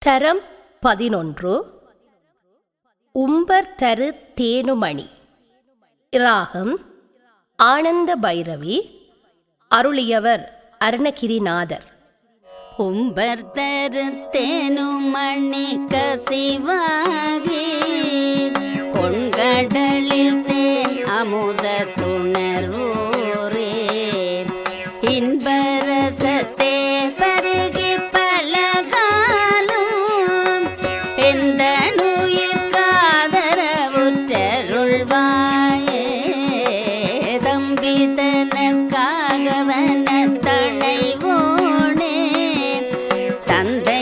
தரம் பதினொன்று உம்பர் தரு தேனுமணி ராகம் ஆனந்த பைரவி அருளியவர் அருணகிரிநாதர் உம்பர் தருத்தேனும் மணி கசிவாகி பொன்கடலில் தேன் அமுத துணர்வோரே இன்பரசத்தே பருகி பலகாலும் எந்த நுயிர்காதரவுற்றருள்வாயே தம்பி தனக்காகவன தனைவோனே தந்த